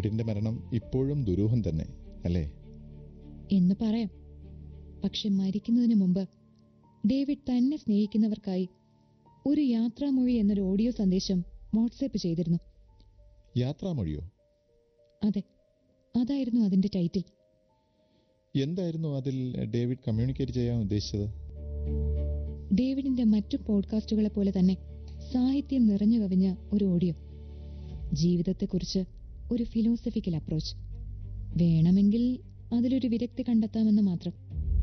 ഡേവിഡിന്റെ മരണം ഇപ്പോഴും ദുരൂഹം തന്നെ അല്ലേ എന്ന് പറയാം പക്ഷെ മരിക്കുന്നതിന് മുമ്പ് ഡേവിഡ് തന്നെ സ്നേഹിക്കുന്നവർക്കായി ഒരു യാത്രാമൊഴി എന്നൊരു ഓഡിയോ സന്ദേശം വാട്സാപ്പ് ചെയ്തിരുന്നു യാത്രാമൊഴിയോ അതെ അതായിരുന്നു അതിന്റെ ടൈറ്റിൽ എന്തായിരുന്നു അതിൽ ഡേവിഡ് കമ്മ്യൂണിക്കേറ്റ് ചെയ്യാൻ ഉദ്ദേശിച്ചത് ഡേവിഡിന്റെ മറ്റു പോഡ്കാസ്റ്റുകളെ പോലെ തന്നെ സാഹിത്യം നിറഞ്ഞു കവിഞ്ഞ ഒരു ഓഡിയോ ജീവിതത്തെക്കുറിച്ച് ഒരു ഫിലോസഫിക്കൽ അപ്രോച്ച് വേണമെങ്കിൽ അതിലൊരു വിരക്തി കണ്ടെത്താമെന്ന് മാത്രം